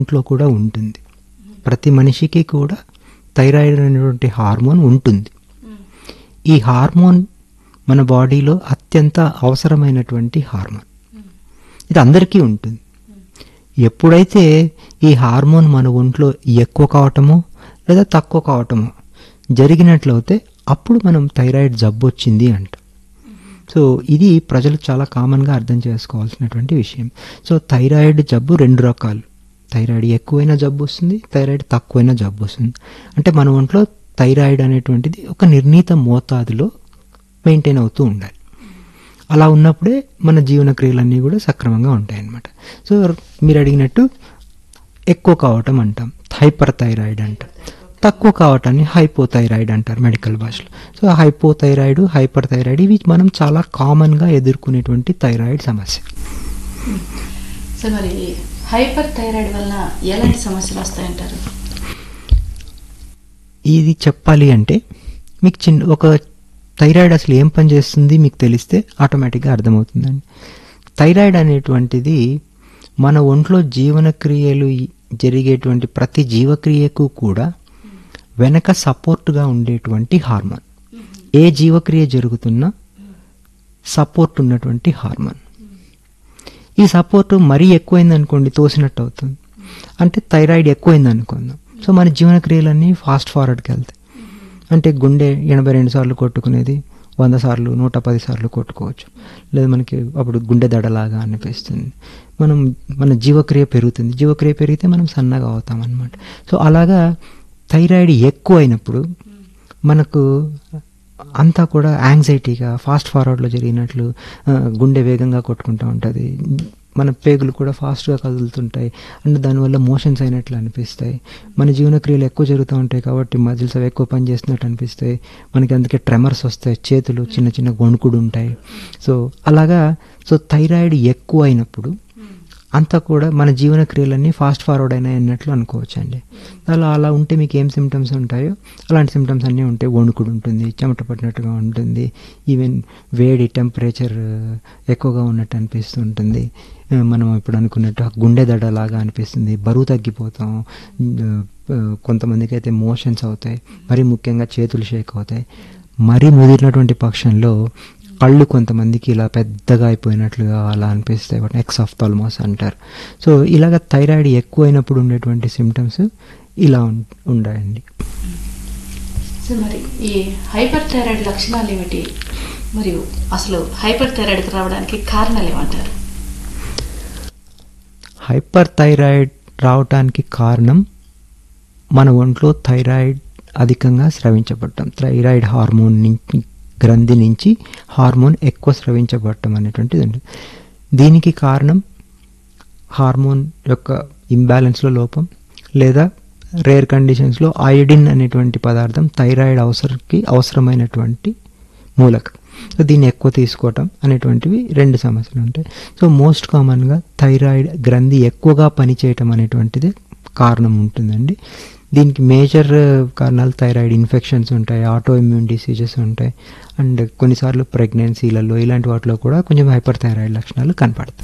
ఇంట్లో కూడా ఉంటుంది ప్రతి మనిషికి కూడా థైరాయిడ్ అనేటువంటి హార్మోన్ ఉంటుంది ఈ హార్మోన్ మన బాడీలో అత్యంత అవసరమైనటువంటి హార్మోన్ ఇది అందరికీ ఉంటుంది ఎప్పుడైతే ఈ హార్మోన్ మన ఒంట్లో ఎక్కువ కావటమో లేదా తక్కువ కావటమో జరిగినట్లయితే అప్పుడు మనం థైరాయిడ్ జబ్బు వచ్చింది అంట సో ఇది ప్రజలు చాలా కామన్గా అర్థం చేసుకోవాల్సినటువంటి విషయం సో థైరాయిడ్ జబ్బు రెండు రకాలు థైరాయిడ్ ఎక్కువైన జబ్బు వస్తుంది థైరాయిడ్ తక్కువైన జబ్బు వస్తుంది అంటే మన ఒంట్లో థైరాయిడ్ అనేటువంటిది ఒక నిర్ణీత మోతాదులో మెయింటైన్ అవుతూ ఉండాలి అలా ఉన్నప్పుడే మన జీవన క్రియలన్నీ కూడా సక్రమంగా ఉంటాయి అన్నమాట సో మీరు అడిగినట్టు ఎక్కువ కావటం అంటాం హైపర్ థైరాయిడ్ అంటాం తక్కువ కావటాన్ని హైపోథైరాయిడ్ అంటారు మెడికల్ భాషలో సో హైపోథైరాయిడ్ హైపర్ థైరాయిడ్ ఇవి మనం చాలా కామన్గా ఎదుర్కొనేటువంటి థైరాయిడ్ సమస్య సో మరి హైపర్ థైరాయిడ్ వలన ఎలాంటి సమస్యలు వస్తాయంటారు ఇది చెప్పాలి అంటే మీకు చిన్న ఒక థైరాయిడ్ అసలు ఏం పని చేస్తుంది మీకు తెలిస్తే ఆటోమేటిక్గా అర్థమవుతుందండి థైరాయిడ్ అనేటువంటిది మన ఒంట్లో జీవనక్రియలు జరిగేటువంటి ప్రతి జీవక్రియకు కూడా వెనక సపోర్ట్గా ఉండేటువంటి హార్మోన్ ఏ జీవక్రియ జరుగుతున్నా సపోర్ట్ ఉన్నటువంటి హార్మోన్ ఈ సపోర్ట్ మరీ ఎక్కువైంది అనుకోండి తోసినట్టు అవుతుంది అంటే థైరాయిడ్ ఎక్కువైంది అనుకుందాం సో మన జీవనక్రియలన్నీ ఫాస్ట్ ఫార్వర్డ్కి వెళ్తాయి అంటే గుండె ఎనభై రెండు సార్లు కొట్టుకునేది వంద సార్లు నూట పది సార్లు కొట్టుకోవచ్చు లేదా మనకి అప్పుడు గుండె దడలాగా అనిపిస్తుంది మనం మన జీవక్రియ పెరుగుతుంది జీవక్రియ పెరిగితే మనం సన్నగా అవుతాం అనమాట సో అలాగా థైరాయిడ్ ఎక్కువ అయినప్పుడు మనకు అంతా కూడా యాంగ్జైటీగా ఫాస్ట్ ఫార్వర్డ్లో జరిగినట్లు ఆ, గుండె వేగంగా కొట్టుకుంటూ ఉంటుంది మన పేగులు కూడా ఫాస్ట్గా కదులుతుంటాయి అండ్ దానివల్ల మోషన్స్ అయినట్లు అనిపిస్తాయి మన జీవనక్రియలు ఎక్కువ జరుగుతూ ఉంటాయి కాబట్టి మజిల్స్ అవి ఎక్కువ పని చేస్తున్నట్టు అనిపిస్తాయి మనకి అందుకే ట్రెమర్స్ వస్తాయి చేతులు చిన్న చిన్న గొణుకుడు ఉంటాయి సో అలాగా సో థైరాయిడ్ ఎక్కువ అయినప్పుడు అంతా కూడా మన జీవన క్రియలన్నీ ఫాస్ట్ ఫార్వర్డ్ అయినాయి అన్నట్లు అనుకోవచ్చు అండి అలా అలా ఉంటే మీకు ఏం సిమ్టమ్స్ ఉంటాయో అలాంటి సిమ్టమ్స్ అన్నీ ఉంటాయి వణుకుడు ఉంటుంది చెమట పట్టినట్టుగా ఉంటుంది ఈవెన్ వేడి టెంపరేచర్ ఎక్కువగా ఉన్నట్టు అనిపిస్తుంటుంది ఆ, మనం ఇప్పుడు అనుకున్నట్టు ఆ గుండె దడలాగా అనిపిస్తుంది బరువు తగ్గిపోతాం ఆ, కొంతమందికి అయితే మోషన్స్ అవుతాయి మరీ ముఖ్యంగా చేతులు షేక్ అవుతాయి మరీ ముదిరినటువంటి పక్షంలో కళ్ళు కొంతమందికి ఇలా పెద్దగా అయిపోయినట్లుగా అలా అనిపిస్తాయి వాటిని ఎక్స్ ఆఫ్ థాల్మాస్ అంటారు సో ఇలాగ థైరాయిడ్ ఎక్కువైనప్పుడు ఉండేటువంటి సిమ్టమ్స్ ఇలా ఉం- ఉన్నాయండి సో మరి ఈ హైపర్ థైరాయిడ్ లక్షణాలు ఏమిటి మరియు అసలు హైపర్ థైరాయిడ్కి రావడానికి కారణాలు ఏమంటారు హైపర్ థైరాయిడ్ రావటానికి కారణం మన ఒంట్లో థైరాయిడ్ అధికంగా స్రవించబడటం థైరాయిడ్ హార్మోన్ నుంచి గ్రంథి నుంచి హార్మోన్ ఎక్కువ స్రవించబడటం అనేటువంటిది ఉంది దీనికి కారణం హార్మోన్ యొక్క ఇంబ్యాలెన్స్లో లోపం లేదా రేర్ కండిషన్స్లో అయోడిన్ అనేటువంటి పదార్థం థైరాయిడ్ అవసరంకి అవసరమైనటువంటి మూలకం సో దీన్ని ఎక్కువ తీసుకోవటం అనేటువంటివి రెండు సమస్యలు ఉంటాయి సో మోస్ట్ కామన్గా థైరాయిడ్ గ్రంథి ఎక్కువగా పనిచేయటం అనేటువంటిది కారణం ఉంటుందండి దీనికి మేజర్ కారణాలు థైరాయిడ్ ఇన్ఫెక్షన్స్ ఉంటాయి ఆటో ఇమ్యూన్ డిసీజెస్ ఉంటాయి అండ్ కొన్నిసార్లు ప్రెగ్నెన్సీలలో ఇలాంటి వాటిలో కూడా కొంచెం హైపర్ థైరాయిడ్ లక్షణాలు కనపడతాయి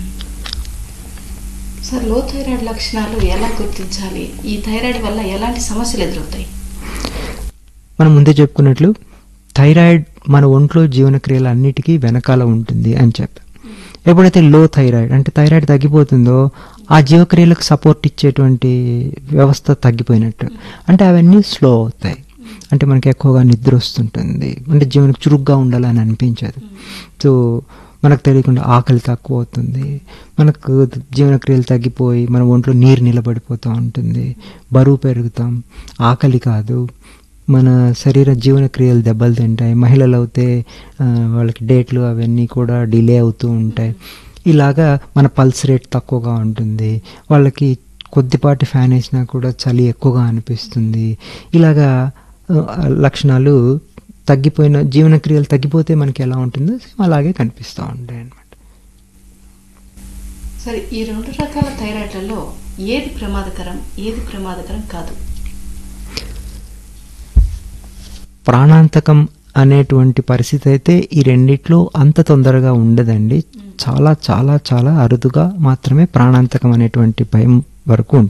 సార్ లో థైరాయిడ్ లక్షణాలు ఎలా గుర్తించాలి ఈ థైరాయిడ్ వల్ల ఎలాంటి సమస్యలు ఎదురవుతాయి మనం ముందే చెప్పుకున్నట్లు థైరాయిడ్ మన ఒంట్లో జీవనక్రియలు అన్నిటికీ వెనకాల ఉంటుంది అని చెప్పి ఎప్పుడైతే లో థైరాయిడ్ అంటే థైరాయిడ్ తగ్గిపోతుందో ఆ జీవక్రియలకు సపోర్ట్ ఇచ్చేటువంటి వ్యవస్థ తగ్గిపోయినట్టు అంటే అవన్నీ స్లో అవుతాయి అంటే మనకి ఎక్కువగా నిద్ర వస్తుంటుంది అంటే జీవనకు చురుగ్గా ఉండాలని అనిపించదు సో మనకు తెలియకుండా ఆకలి తక్కువ అవుతుంది మనకు జీవనక్రియలు తగ్గిపోయి మన ఒంట్లో నీరు నిలబడిపోతూ ఉంటుంది బరువు పెరుగుతాం ఆకలి కాదు మన శరీర జీవన క్రియలు దెబ్బలు తింటాయి మహిళలు అయితే ఆ, వాళ్ళకి డేట్లు అవన్నీ కూడా డిలే అవుతూ ఉంటాయి ఇలాగా మన పల్స్ రేట్ తక్కువగా ఉంటుంది వాళ్ళకి కొద్దిపాటి ఫ్యాన్ వేసినా కూడా చలి ఎక్కువగా అనిపిస్తుంది ఇలాగా ఆ, లక్షణాలు తగ్గిపోయిన జీవన క్రియలు తగ్గిపోతే మనకి ఎలా ఉంటుందో సేమ్ అలాగే కనిపిస్తూ ఉంటాయి అన్నమాట సరే ఈ రెండు రకాల థైరాయిడ్లలో ఏది ప్రమాదకరం ఏది ప్రమాదకరం కాదు ప్రాణాంతకం అనేటువంటి పరిస్థితి అయితే ఈ రెండిట్లో అంత తొందరగా ఉండదండి చాలా చాలా చాలా అరుదుగా మాత్రమే ప్రాణాంతకం అనేటువంటి భయం వరకు